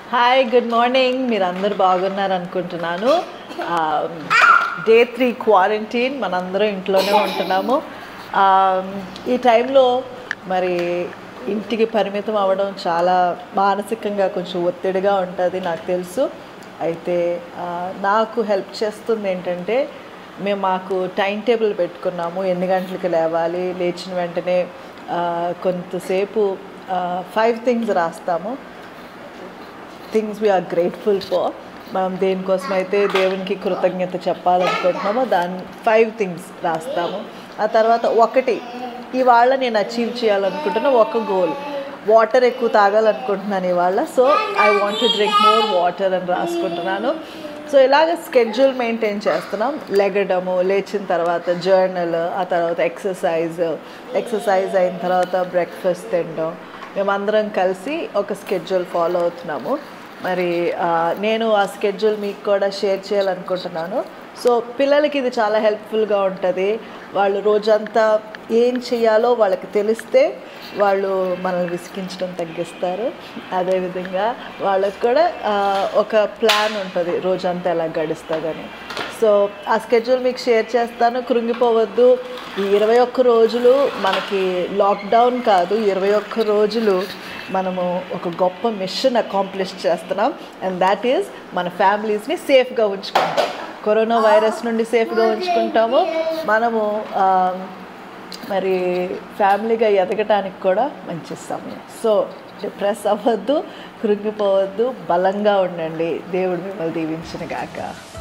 hi good morning మీరు అందరు బాగున్నారు అనుకుంటున్నాను డే త్రీ క్వారంటైన్ మనందరం ఇంట్లోనే ఉంటున్నాము ఆ, ఈ టైంలో మరి ఇంటికి పరిమితం అవ్వడం చాలా మానసికంగా కొంచెం ఒత్తిడిగా ఉంటుంది నాకు తెలుసు అయితే ఆ, నాకు హెల్ప్ చేస్తుంది ఏంటంటే మేము మాకు టైం టేబుల్ పెట్టుకున్నాము ఎన్ని గంటలకు లేవాలి లేచిన వెంటనే ఆ, కొంతసేపు ఫైవ్ థింగ్స్ రాస్తాము థింగ్స్ వీఆర్ గ్రేట్ఫుల్ ఫర్ మనం దేనికోసం అయితే దేవునికి కృతజ్ఞత చెప్పాలనుకుంటున్నామో దాని ఫైవ్ థింగ్స్ రాస్తాము ఆ తర్వాత ఒకటి ఇవాళ నేను అచీవ్ చేయాలనుకుంటున్న ఒక గోల్ వాటర్ ఎక్కువ తాగాలనుకుంటున్నాను ఇవాళ so I want to drink more water అని రాసుకుంటున్నాను సో ఇలాగ స్కెడ్యూల్ మెయింటైన్ చేస్తున్నాం లెగడము లేచిన తర్వాత జర్నల్ ఆ తర్వాత ఎక్సర్సైజ్ ఎక్సర్సైజ్ అయిన తర్వాత బ్రేక్ఫాస్ట్ తినడం మేమందరం కలిసి ఒక స్కెడ్యూల్ ఫాలో అవుతున్నాము మరి ఆ, నేను ఆ స్కెడ్యూల్ మీకు కూడా షేర్ చేయాలనుకుంటున్నాను సో పిల్లలకి ఇది చాలా హెల్ప్ఫుల్గా ఉంటుంది వాళ్ళు రోజంతా ఏం చేయాలో వాళ్ళకి తెలిస్తే వాళ్ళు మనల్ని విసిగించడం తగ్గిస్తారు అదేవిధంగా వాళ్ళకి కూడా ఆ, ఒక ప్లాన్ ఉంటుంది రోజంతా ఎలా గడుస్తుందని సో ఆ స్కెడ్యూల్ మీకు షేర్ చేస్తాను కృంగిపోవద్దు ఈ ఇరవై ఒక్క రోజులు మనకి లాక్డౌన్ కాదు ఇరవై ఒక్క రోజులు మనము ఒక గొప్ప మిషన్ అకాంప్లిష్ చేస్తున్నాం అండ్ దాట్ ఈజ్ మన ఫ్యామిలీస్ని సేఫ్గా ఉంచుకుంటాం కరోనా వైరస్ నుండి సేఫ్గా ఉంచుకుంటాము మనము ఆ, మరి ఫ్యామిలీగా ఎదగటానికి కూడా మంచి సమయం సో డిప్రెస్ అవ్వద్దు కృంగిపోవద్దు బలంగా ఉండండి దేవుడు మిమ్మల్ని దీవించిన గాక